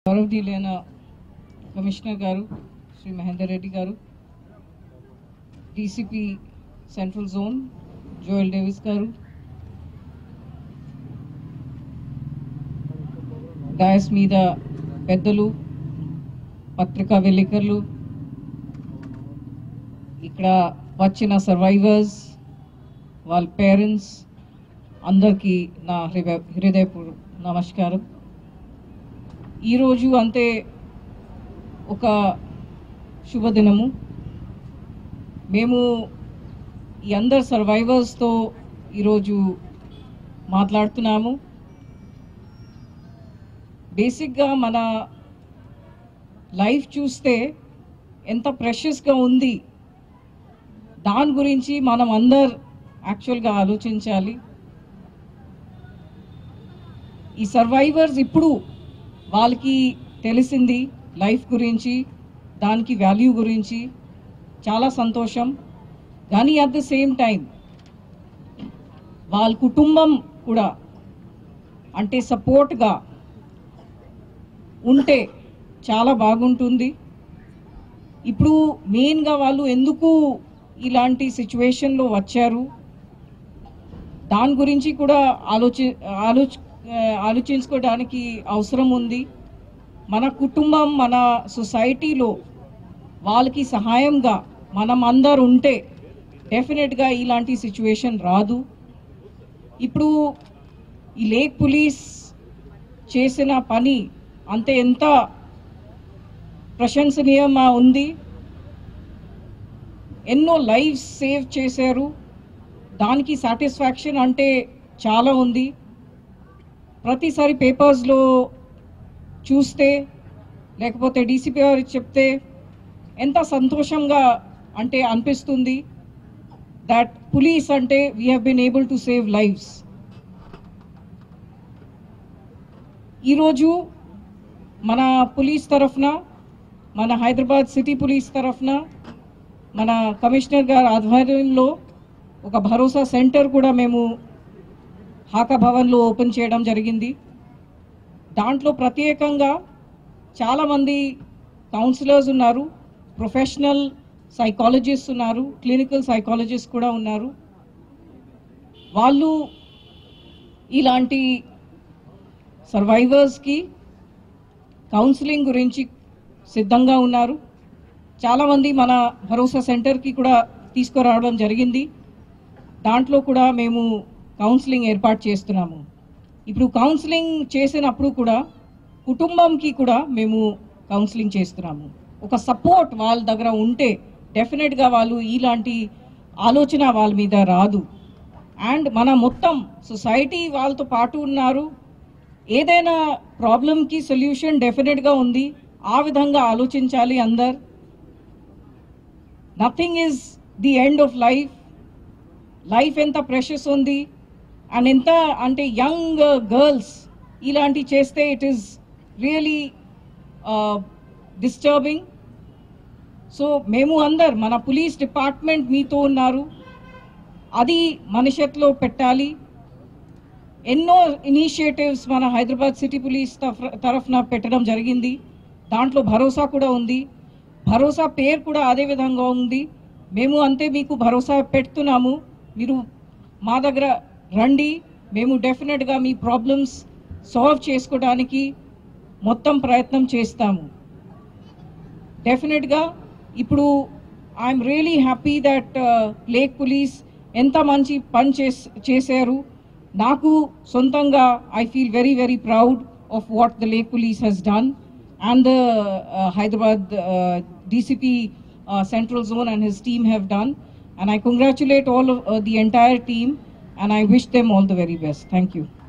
గౌరవనీయులైన కమిషనర్ గారు శ్రీ మహేందర్ రెడ్డి గారు DCP central zone Joel Davis గారు డయస్ మీద పెద్దలు పత్రికా విలేకరులు ఇక్కడ వచ్చిన సర్వైవర్స్ వాళ్ళ పేరెంట్స్ అందరికీ నా హృదయ హృదయపూర్వ నమస్కారం ఈరోజు అంతే ఒక శుభదినము మేము ఈ అందరు సర్వైవర్స్తో ఈరోజు మాట్లాడుతున్నాము బేసిక్గా మన లైఫ్ చూస్తే ఎంత ప్రెషస్గా ఉంది దాని గురించి మనం అందరు యాక్చువల్గా ఆలోచించాలి ఈ సర్వైవర్స్ ఇప్పుడు వాళ్ళకి తెలిసింది లైఫ్ గురించి దానికి వాల్యూ గురించి చాలా సంతోషం కానీ అట్ ద సేమ్ టైం వాళ్ళ కుటుంబం కూడా అంటే సపోర్ట్గా ఉంటే చాలా బాగుంటుంది ఇప్పుడు మెయిన్గా వాళ్ళు ఎందుకు ఇలాంటి సిచ్యువేషన్లో వచ్చారు దాని గురించి కూడా ఆలోచి ఆలోచ ఆలోచించుకోవడానికి అవసరం ఉంది మన కుటుంబం మన సొసైటీలో వాళ్ళకి సహాయంగా మనం అందరు ఉంటే డెఫినెట్గా ఇలాంటి సిచ్యువేషన్ రాదు ఇప్పుడు ఈ లేక్ పోలీస్ చేసిన పని అంతే ఎంత ప్రశంసనీయంగా ఉంది ఎన్నో లైఫ్స్ సేవ్ చేశారు దానికి సాటిస్ఫాక్షన్ అంటే చాలా ఉంది ప్రతిసారి పేపర్స్లో చూస్తే లేకపోతే డీసీపీ గారు చెప్తే ఎంత సంతోషంగా అంటే అనిపిస్తుంది దట్ పులీస్ అంటే we have been able to save lives ఈరోజు మన పోలీస్ తరఫున మన హైదరాబాద్ సిటీ పోలీస్ తరఫున మన కమిషనర్ గారి ఆధ్వర్యంలో ఒక భరోసా సెంటర్ కూడా మేము హాకా భవన్లో ఓపెన్ చేయడం జరిగింది దాంట్లో ప్రత్యేకంగా చాలామంది కౌన్సిలర్స్ ఉన్నారు ప్రొఫెషనల్ సైకాలజిస్ట్ ఉన్నారు క్లినికల్ సైకాలజిస్ట్ కూడా ఉన్నారు వాళ్ళు ఇలాంటి సర్వైవర్స్కి కౌన్సిలింగ్ గురించి సిద్ధంగా ఉన్నారు చాలామంది మన భరోసా సెంటర్కి కూడా తీసుకురావడం జరిగింది దాంట్లో కూడా మేము కౌన్సిలింగ్ ఏర్పాటు చేస్తున్నాము ఇప్పుడు కౌన్సిలింగ్ చేసినప్పుడు కూడా కుటుంబంకి కూడా మేము కౌన్సిలింగ్ చేస్తున్నాము ఒక సపోర్ట్ వాళ్ళ దగ్గర ఉంటే డెఫినెట్గా వాళ్ళు ఇలాంటి ఆలోచన వాళ్ళ మీద రాదు అండ్ మన మొత్తం సొసైటీ వాళ్ళతో పాటు ఉన్నారు ఏదైనా ప్రాబ్లంకి సొల్యూషన్ డెఫినెట్గా ఉంది ఆ విధంగా ఆలోచించాలి అందరు nothing is the end of life life ఎంత ప్రెషస్ ఉంది అండ్ ఎంత అంటే యంగ్ గర్ల్స్ ఇలాంటి చేస్తే it is really disturbing so మేము అందరు మన పోలీస్ డిపార్ట్మెంట్ మీతో ఉన్నారు అది మనిషత్లో పెట్టాలి ఎన్నో ఇనిషియేటివ్స్ మన హైదరాబాద్ సిటీ పోలీస్ తరఫు- తరఫున పెట్టడం జరిగింది దాంట్లో భరోసా కూడా ఉంది భరోసా పేరు కూడా అదే విధంగా ఉంది మేము అంతే మీకు భరోసా పెడుతున్నాము మీరు మా దగ్గర రండి మేము డెఫినెట్గా మీ ప్రాబ్లమ్స్ సాల్వ్ చేసుకోవడానికి మొత్తం ప్రయత్నం చేస్తాము డెఫినెట్గా ఇప్పుడు I'm really happy that lake police ఎంత మంచి పని చేస్ చేశారు నాకు సొంతంగా I feel very very proud of what the lake police he's done and the Hyderabad DCP central zone and his team have done and I congratulate all the entire team and I wish them all the very best. Thank you.